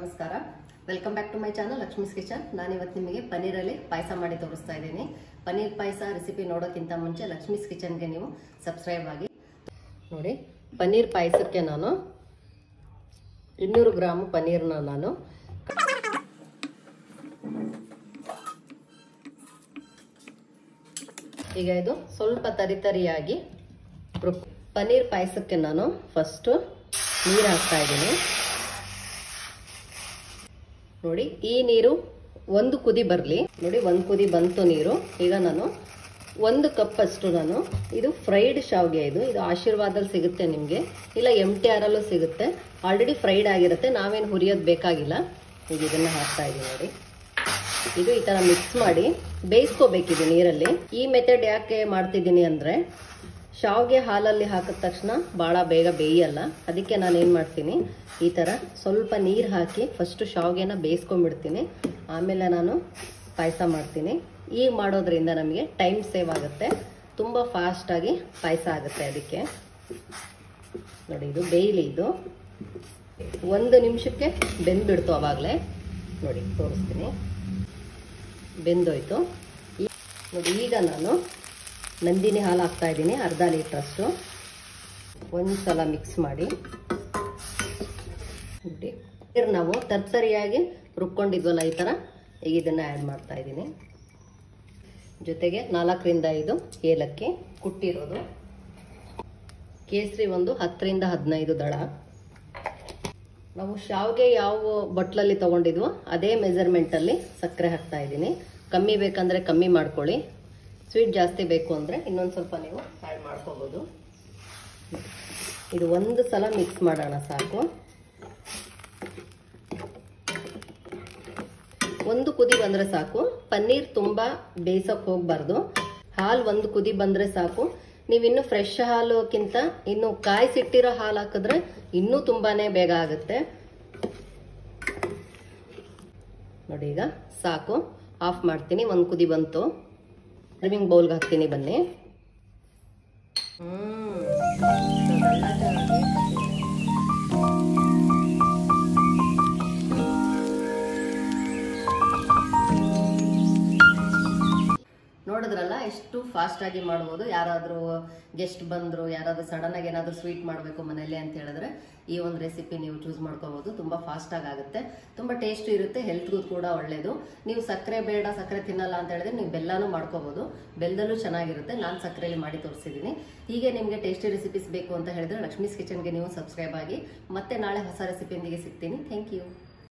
ನಮಸ್ಕಾರ welcome back to my channel Lakshmi's kitchen ನಾನು ಇವತ್ತು ನಿಮಗೆ ಪನ್ನೀರಲ್ಲಿ ಪಾಯಸ ಮಾಡಿ ತೋರಿಸ್ತಾ ಇದ್ದೀನಿ ಪನ್ನೀರ್ ಪಾಯಸ ರೆಸಿಪಿ ನೋಡೋಕ್ಕಿಂತ ಮುಂಚೆ ಲಕ್ಷ್ಮೀಸ್ ಕಿಚನ್ಗೆ ನೀವು ಸಬ್ಸ್ಕ್ರೈಬ್ ಆಗಿ ನೋಡಿ ಪನ್ನೀರ್ ಪಾಯಸಕ್ಕೆ ನಾನು ಇನ್ನೂರು ಗ್ರಾಮ್ ಪನ್ನೀರ್ನ ನಾನು ಈಗ ಇದು ಸ್ವಲ್ಪ ತರಿತರಿಯಾಗಿ ರುಬ್ ಪನ್ನೀರ್ ಪಾಯಸಕ್ಕೆ ನಾನು ಫಸ್ಟು ನೀರು ಹಾಕ್ತಾ ಇದ್ದೀನಿ ನೋಡಿ ಈ ನೀರು ಒಂದು ಕುದಿ ಬರಲಿ ನೋಡಿ ಒಂದು ಕುದಿ ಬಂತು ನೀರು ಈಗ ನಾನು ಒಂದು ಕಪ್ ಅಷ್ಟು ನಾನು ಇದು ಫ್ರೈಡ್ ಶಾವ್ಗೆ ಇದು ಇದು ಆಶೀರ್ವಾದಲ್ಲಿ ಸಿಗುತ್ತೆ ನಿಮಗೆ ಇಲ್ಲ ಎಮ್ ಟಿ ಆರಲ್ಲೂ ಸಿಗುತ್ತೆ ಆಲ್ರೆಡಿ ಫ್ರೈಡ್ ಆಗಿರುತ್ತೆ ನಾವೇನು ಹುರಿಯೋದು ಬೇಕಾಗಿಲ್ಲ ಈಗ ಇದನ್ನ ಹಾಕ್ತಾ ಇದ್ದೀವಿ ನೋಡಿ ಇದು ಈ ಥರ ಮಿಕ್ಸ್ ಮಾಡಿ ಬೇಯಿಸ್ಕೋಬೇಕಿದೆ ನೀರಲ್ಲಿ ಈ ಮೆಥಡ್ ಯಾಕೆ ಮಾಡ್ತಿದ್ದೀನಿ ಅಂದರೆ ಶಾವ್ಗೆ ಹಾಲಲ್ಲಿ ಹಾಕಿದ ತಕ್ಷಣ ಭಾಳ ಬೇಗ ಬೇಯಲ್ಲ ಅದಕ್ಕೆ ನಾನು ಏನು ಮಾಡ್ತೀನಿ ಈ ಥರ ಸ್ವಲ್ಪ ನೀರು ಹಾಕಿ ಫಸ್ಟು ಶಾವ್ಗೆನ ಬೇಯಿಸ್ಕೊಂಡ್ಬಿಡ್ತೀನಿ ಆಮೇಲೆ ನಾನು ಪಾಯಸ ಮಾಡ್ತೀನಿ ಈಗ ಮಾಡೋದ್ರಿಂದ ನಮಗೆ ಟೈಮ್ ಸೇವ್ ಆಗುತ್ತೆ ತುಂಬ ಫಾಸ್ಟಾಗಿ ಪಾಯಸ ಆಗುತ್ತೆ ಅದಕ್ಕೆ ನೋಡಿ ಇದು ಬೇಯಲಿ ಇದು ಒಂದು ನಿಮಿಷಕ್ಕೆ ಬೆಂದ್ಬಿಡ್ತು ಅವಾಗಲೇ ನೋಡಿ ತೋರಿಸ್ತೀನಿ ಬೆಂದೋಯ್ತು ಈ- ನೋಡಿ ಈಗ ನಾನು ನಂದಿನಿ ಹಾಲು ಹಾಕ್ತಾ ಇದ್ದೀನಿ ಅರ್ಧ ಲೀಟ್ರಷ್ಟು ಒಂದು ಸಲ ಮಿಕ್ಸ್ ಮಾಡಿ ನೋಡಿ ನೀರು ನಾವು ತರ್ತರಿಯಾಗಿ ರುಬ್ಕೊಂಡಿದ್ವಲ್ಲ ಈ ಥರ ಈಗ ಇದನ್ನು ಆ್ಯಡ್ ಮಾಡ್ತಾ ಇದ್ದೀನಿ ಜೊತೆಗೆ ನಾಲ್ಕರಿಂದ ಐದು ಏಲಕ್ಕಿ ಕುಟ್ಟಿರೋದು ಕೇಸರಿ ಒಂದು ಹತ್ತರಿಂದ ಹದಿನೈದು ದಳ ನಾವು ಶಾವ್ಗೆ ಯಾವ ಬಟ್ಲಲ್ಲಿ ತಗೊಂಡಿದ್ವೋ ಅದೇ ಮೆಜರ್ಮೆಂಟಲ್ಲಿ ಸಕ್ಕರೆ ಹಾಕ್ತಾ ಇದ್ದೀನಿ ಕಮ್ಮಿ ಬೇಕಂದರೆ ಕಮ್ಮಿ ಮಾಡ್ಕೊಳ್ಳಿ ಸ್ವೀಟ್ ಜಾಸ್ತಿ ಬೇಕು ಅಂದರೆ ಇನ್ನೊಂದು ಸ್ವಲ್ಪ ನೀವು ಆ್ಯಡ್ ಮಾಡ್ಕೋಬೋದು ಇದು ಒಂದು ಸಲ ಮಿಕ್ಸ್ ಮಾಡೋಣ ಸಾಕು ಒಂದು ಕುದಿ ಬಂದರೆ ಸಾಕು ಪನ್ನೀರ್ ತುಂಬ ಬೇಯಿಸೋಕೆ ಹೋಗಬಾರ್ದು ಹಾಲು ಒಂದು ಕುದಿ ಬಂದರೆ ಸಾಕು ನೀವಿನ್ನು ಫ್ರೆಶ್ ಹಾಲುಕ್ಕಿಂತ ಇನ್ನು ಕಾಯಿಸಿಟ್ಟಿರೋ ಹಾಲು ಹಾಕಿದ್ರೆ ಇನ್ನೂ ತುಂಬಾನೇ ಬೇಗ ಆಗುತ್ತೆ ನೋಡಿ ಈಗ ಸಾಕು ಆಫ್ ಮಾಡ್ತೀನಿ ಒಂದು ಕುದಿ ಬಂತು ಸರ್ವಿಂಗ್ ಬೌಲ್ಗೆ ಹಾಕ್ತೀನಿ ಬನ್ನಿ ಹ್ಮ್ ನೋಡಿದ್ರಲ್ಲ ಎಷ್ಟು ಫಾಸ್ಟ್ ಆಗಿ ಮಾಡ್ಬೋದು ಯಾರಾದರೂ ಗೆಸ್ಟ್ ಬಂದ್ರು ಯಾರಾದರೂ ಸಡನ್ ಆಗಿ ಏನಾದರೂ ಸ್ವೀಟ್ ಮಾಡಬೇಕು ಮನೇಲಿ ಅಂತ ಹೇಳಿದ್ರೆ ಈ ಒಂದು ರೆಸಿಪಿ ನೀವು ಚೂಸ್ ಮಾಡ್ಕೋಬಹುದು ತುಂಬಾ ಫಾಸ್ಟ್ ಆಗಿ ಆಗುತ್ತೆ ತುಂಬಾ ಟೇಸ್ಟಿ ಇರುತ್ತೆ ಹೆಲ್ತ್ಗೂ ಕೂಡ ಒಳ್ಳೇದು ನೀವು ಸಕ್ಕರೆ ಬೇಡ ಸಕ್ಕರೆ ತಿನ್ನಲ್ಲ ಅಂತ ಹೇಳಿದ್ರೆ ನೀವು ಬೆಲ್ಲನೂ ಮಾಡ್ಕೋಬಹುದು ಬೆಲ್ಲದಲ್ಲೂ ಚೆನ್ನಾಗಿರುತ್ತೆ ನಾನು ಸಕ್ಕರೆಯಲ್ಲಿ ಮಾಡಿ ತೋರಿಸಿದ್ದೀನಿ ಹೀಗೆ ನಿಮಗೆ ಟೇಸ್ಟಿ ರೆಸಿಪೀಸ್ ಬೇಕು ಅಂತ ಹೇಳಿದ್ರೆ ಲಕ್ಷ್ಮೀಸ್ ಕಿಚನ್ಗೆ ನೀವು ಸಬ್ಸ್ಕ್ರೈಬ್ ಆಗಿ ಮತ್ತೆ ನಾಳೆ ಹೊಸ ರೆಸಿಪಿಯೊಂದಿಗೆ ಸಿಗ್ತೀನಿ ಥ್ಯಾಂಕ್ ಯು